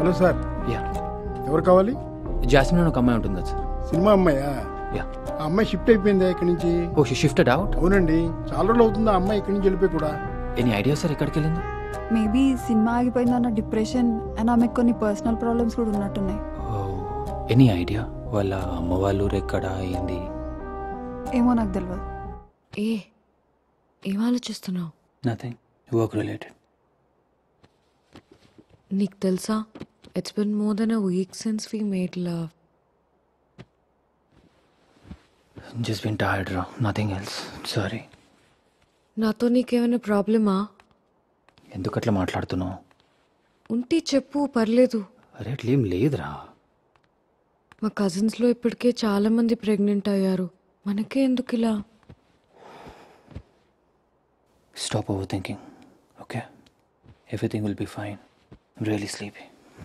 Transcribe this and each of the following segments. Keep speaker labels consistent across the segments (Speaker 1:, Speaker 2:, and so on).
Speaker 1: Hello sir
Speaker 2: yeah
Speaker 1: ఎవరు కావాలి
Speaker 2: jasmine అని ఒక అమ్మాయి ఉంటుంది కదా సార్
Speaker 1: సినిమా అమ్మాయా
Speaker 2: యా
Speaker 1: ఆ అమ్మాయి షిఫ్ట్ అయిపోయిందా ఇక్కడి నుంచి
Speaker 2: ఓ షీ షిఫ్టెడ్ అవుట్
Speaker 1: అవునండి చాలా రోజులు అవుతుంది ఆ అమ్మాయి ఇక్కడి నుంచి వెళ్ళిపోయి కూడా
Speaker 2: ఎనీ ఐడియా సార్ ఎక్కడికి వెళ్ళింది
Speaker 3: మేబీ సినిమా ఆగిపోయిందన్న డిప్రెషన్ అండ్ ఆమెకు కొన్ని పర్సనల్ ప్రాబ్లమ్స్ కూడా ఉన్నట్టున్నాయి
Speaker 2: ఎనీ ఐడియా వాళ్ళ అమ్మ వాళ్ళు ఎక్కడ అయింది
Speaker 3: ఏమో నాకు తెలియదు
Speaker 4: ఏ ఏం ఆలోచిస్తున్నావు
Speaker 2: నథింగ్ వర్క్ రిలేటెడ్
Speaker 4: నీకు తెలుసా it's been more than a week since we made love
Speaker 2: just been tired రా నథింగ్ ఎల్స్ సారీ
Speaker 4: నాతో నీకేమైనా ప్రాబ్లమా
Speaker 2: ఎందుకు అట్లా మాట్లాడుతున్నావు
Speaker 4: ఉంటే చెప్పు పర్లేదు
Speaker 2: అరే అట్లేం లేదురా
Speaker 4: మా కజిన్స్లో ఇప్పటికే చాలా మంది ప్రెగ్నెంట్ అయ్యారు మనకే ఎందుకు ఇలా
Speaker 2: stop overthinking okay everything will be fine really sleepy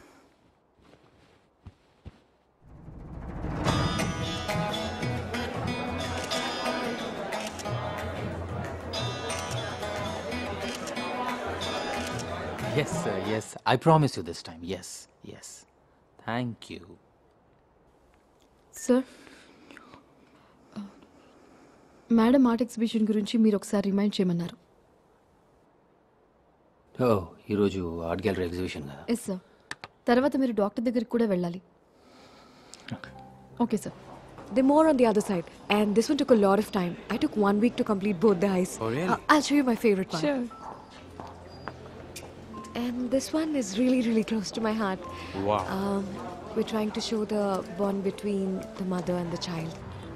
Speaker 2: Yes, sir, yes. I promise you this time. Yes, yes. Thank you.
Speaker 5: Sir madam art exhibition గురించి మీరు ఒకసారి రిమైండ్ చేయమన్నారు
Speaker 2: ఓ ఈరోజు ఆర్ట్ గ్యాలరీ ఎగ్జిబిషన్ కదా
Speaker 5: ఎస్ సార్ తర్వాత మీరు doctor దగ్గరికి కూడా వెళ్ళాలి okay sir
Speaker 4: They're more on the other side. And this one took a lot of time. I took one week to complete both the eyes.
Speaker 2: Oh, really?
Speaker 4: Uh, I'll show you my favorite one. And this one is really, really close to my heart.
Speaker 2: Wow.
Speaker 4: Um, we're trying to show the bond between the mother and the child.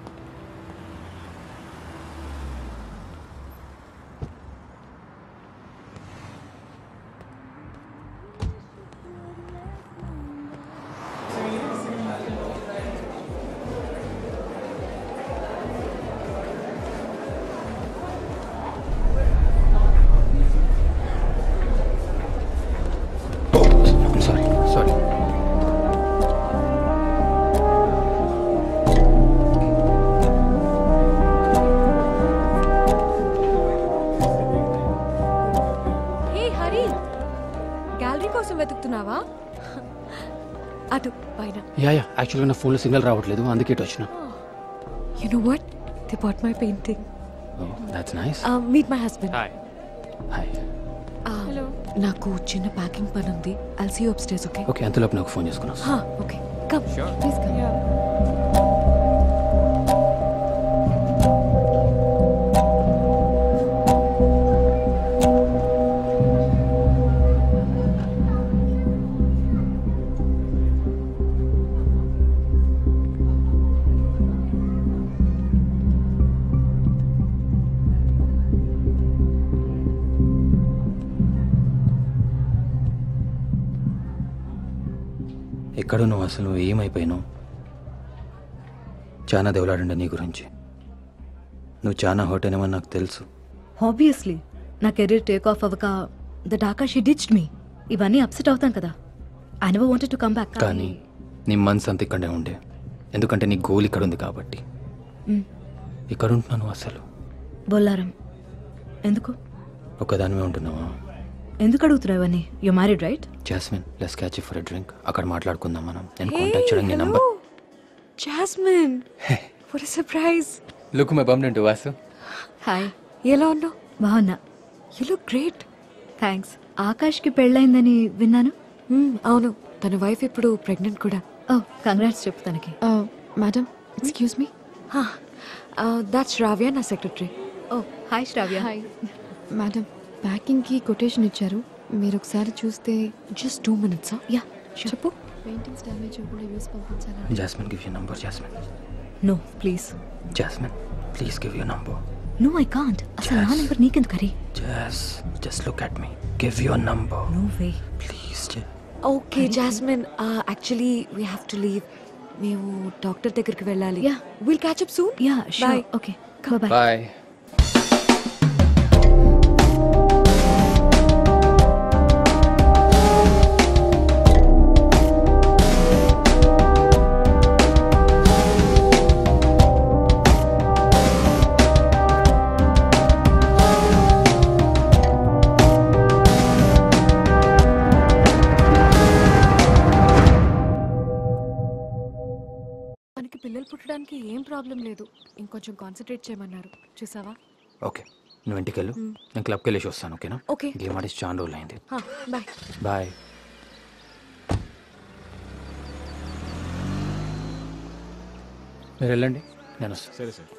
Speaker 2: I'm sorry, sorry.
Speaker 4: Hey Hari gallery కోసం వెతుకుతున్నావా అటు పైన
Speaker 2: yeah yeah యాక్చువల్గా నా ఫోన్లో signal రావట్లేదు అందుకే ఇటు వచ్చిన
Speaker 4: you know what they bought my painting
Speaker 2: that's nice
Speaker 4: meet my husband
Speaker 2: hi hi
Speaker 4: hello నాకు చిన్న ప్యాకింగ్ పని ఉంది I'll see you upstairs okay
Speaker 2: okay అంతలోపు నాకు ఫోన్ చేసుకున్నాను
Speaker 4: ఓకే కమ్ ప్లీజ్ కమ్
Speaker 2: ఎక్కడ నువ్వు అసలు ఏమైపోయినావు చాలా దేవులాడండి నీ గురించి నువ్వు చాలా హర్ట్ అయినావని నాకు తెలుసు
Speaker 6: ఆబ్వియస్లీ నా కెరీర్ టేక్ ఆఫ్ అవ్వక ద డాకా షీ డిచ్డ్ మీ ఇవన్నీ అప్సెట్ అవుతాను కదా I never wanted to come back
Speaker 2: కానీ నీ మనసు అంత ఇక్కడే ఉండే ఎందుకంటే నీ గోల్ ఇక్కడ ఉంది కాబట్టి
Speaker 6: మ్.
Speaker 2: ఇక్కడ ఉంటున్నాను అసలు
Speaker 6: బొల్లారం ఎందుకు
Speaker 2: ఒకదానివే ఉంటున్నావా
Speaker 6: ఎందుకు అడుగుతున్నావు ఇవన్నీ you married right
Speaker 2: Jasmine let's catch for a drink అక్కడ మాట్లాడుకుందాం మనం నేను కాంటాక్ట్ చేయడం నీ number
Speaker 4: Jasmine what surprise
Speaker 2: look my permanent Vasu
Speaker 6: hi
Speaker 4: ఎలా ఉన్నావు
Speaker 6: బాగున్నా
Speaker 4: యు లుక్ గ్రేట్
Speaker 6: థ్యాంక్స్ ఆకాష్కి పెళ్ళైందని విన్నాను
Speaker 4: అవును తన వైఫ్ ఇప్పుడు ప్రెగ్నెంట్ కూడా
Speaker 6: ఓ కంగ్రాట్స్ చెప్పు తనకి
Speaker 5: madam excuse me
Speaker 4: that's Ravya నా సెక్రటరీ
Speaker 6: ఓ హాయ్ శ్రావ్య
Speaker 5: హాయ్ మేడం ప్యాకింగ్కి కొటేషన్ ఇచ్చారు మీరు ఒకసారి చూస్తే
Speaker 4: జస్ట్ టూ మినిట్స్
Speaker 6: యా
Speaker 4: చెప్పు
Speaker 5: పెయింటింగ్స్ డ్యామేజ్ అవ్వకుండా యూస్ పంపించాలని
Speaker 2: Jasmine give you number Jasmine
Speaker 6: no please
Speaker 2: Jasmine please give you number
Speaker 6: no I can't అసలు నా నెంబర్ నీకెందుకు Hari
Speaker 2: just just look at me give your number
Speaker 6: no way
Speaker 2: please
Speaker 4: okay Jasmine actually we have to leave మేము doctor దగ్గరికి వెళ్ళాలి
Speaker 6: Yeah.
Speaker 4: Will catch up soon
Speaker 6: yeah
Speaker 4: Bye.
Speaker 6: Sure okay bye
Speaker 2: bye
Speaker 4: Hey,
Speaker 7: తనకి పిల్లలు పుట్టడానికి ఏం problem లేదు ఇంకొంచెం concentrate చేయమన్నారు చూసావా
Speaker 2: ఓకే నువ్వు ఇంటికి వెళ్ళు నేను క్లబ్కి వెళ్ళేసి వస్తాను ఓకేనా
Speaker 7: ఓకే.
Speaker 2: గేమ్ ఆడేసి చాలా రోజులు అయింది
Speaker 7: బాయ్
Speaker 2: బాయ్ మీరు వెళ్ళండి నేను వస్తాను
Speaker 8: సరే సార్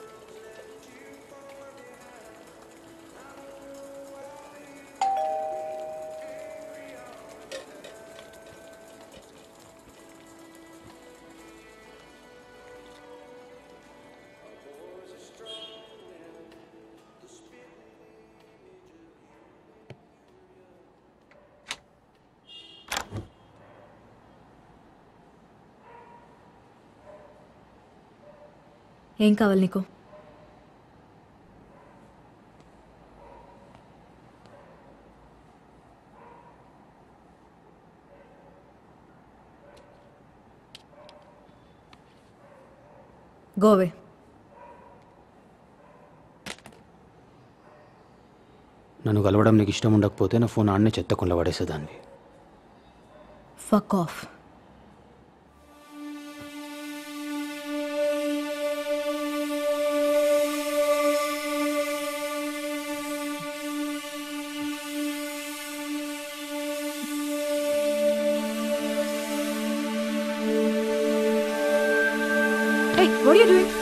Speaker 6: ఏం కావాలి నీకు గోవే
Speaker 2: నన్ను కలవడం నీకు ఇష్టం ఉండకపోతే నా ఫోన్ ఆడనే చెత్తకుండా పడేసేదాన్ని
Speaker 6: fuck off
Speaker 7: Hey, what are you doing?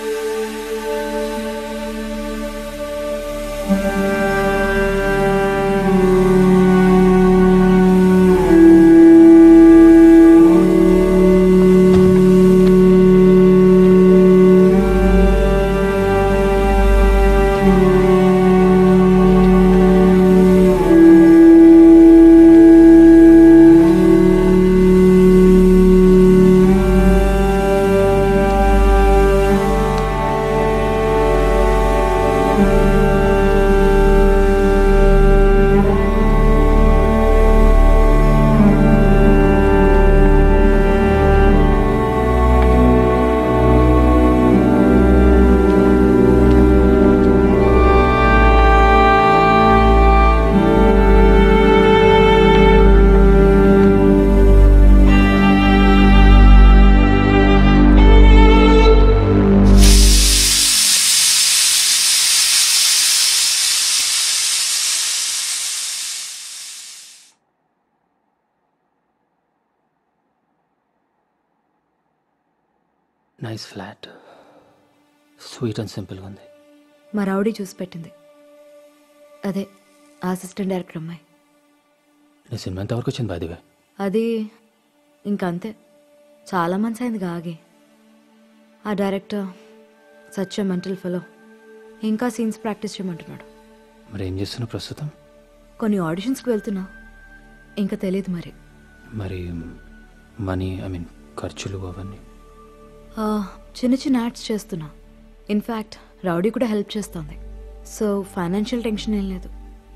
Speaker 2: Nice flat sweet and సింపుల్గా ఉంది
Speaker 6: మా రౌడీ చూసి పెట్టింది అదే అసిస్టెంట్ డైరెక్టర్ అమ్మాయి
Speaker 2: నీ సినిమా ఎంతవరకు వచ్చింది బాదివే
Speaker 6: అది ఇంకంతే చాలా మంత్స్ అయింది ఆగి ఆ డైరెక్టర్ సచ్ మెంటల్ ఫెలో ఇంకా సీన్స్ ప్రాక్టీస్ చేయమంటున్నాడు
Speaker 2: మరి ఏం చేస్తున్నావు ప్రస్తుతం
Speaker 6: కొన్ని ఆడిషన్స్కి వెళ్తున్నా ఇంకా తెలియదు మరి
Speaker 2: మరి మనీ ఐ మీన్ ఖర్చులు అవన్నీ
Speaker 6: ఆ, చిన్న చిన్న యాడ్స్ చేస్తున్నా ఇన్ఫ్యాక్ట్ రౌడీ కూడా హెల్ప్ చేస్తుంది సో ఫైనాన్షియల్ టెన్షన్ ఏం లేదు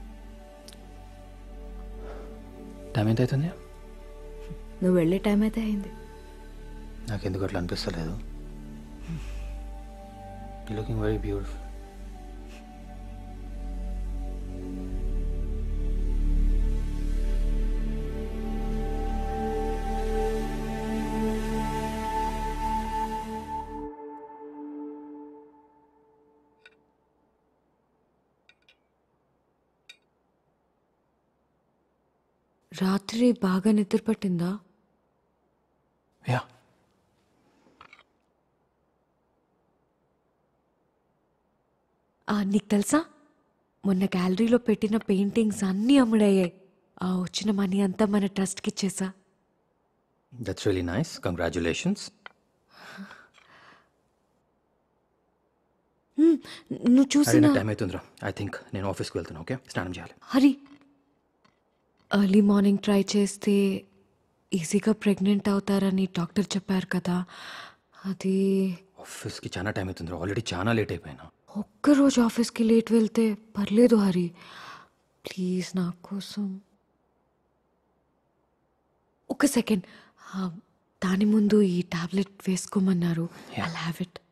Speaker 2: టైం ఎంత అవుతుంది
Speaker 6: నువ్వు వెళ్ళే టైం అయితే అయింది
Speaker 2: నాకు ఎందుకు అట్లా అనిపిస్తలేదు లుకింగ్ వెరీ బ్యూటిఫుల్
Speaker 4: రాత్రి బాగా నిద్ర పట్టిందా
Speaker 2: యా
Speaker 4: ఆ, నీకు తెలుసా మొన్న గ్యాలరీలో పెట్టిన పెయింటింగ్స్ అన్నీ అమ్ముడయ్యాయి ఆ వచ్చిన మనీ అంతా మన ట్రస్ట్కి ఇచ్చేసా
Speaker 2: that's really nice congratulations
Speaker 4: hmm, నువ్వు
Speaker 2: అరే
Speaker 4: చూసిన
Speaker 2: నాకు టైం అవుతుందిరా ఐ థింక్ నేను ఆఫీస్కి వెళ్తున్నా ఓకే స్నానం చేయాలి
Speaker 4: హరి ఎర్లీ మార్నింగ్ ట్రై చేస్తే ఈజీగా ప్రెగ్నెంట్ అవుతారని డాక్టర్ చెప్పారు కదా అది
Speaker 2: ఆఫీస్కి చాలా టైం అవుతుందిరా ఆల్రెడీ చాలా లేట్ అయిపోయినా
Speaker 4: ఒక్కరోజు ఆఫీస్కి లేట్ వెళ్తే పర్లేదు హరి ప్లీజ్ నా కోసం ఒక సెకండ్ దాని ముందు ఈ టాబ్లెట్ వేసుకోమన్నారు ఐ హ్యావ్ ఇట్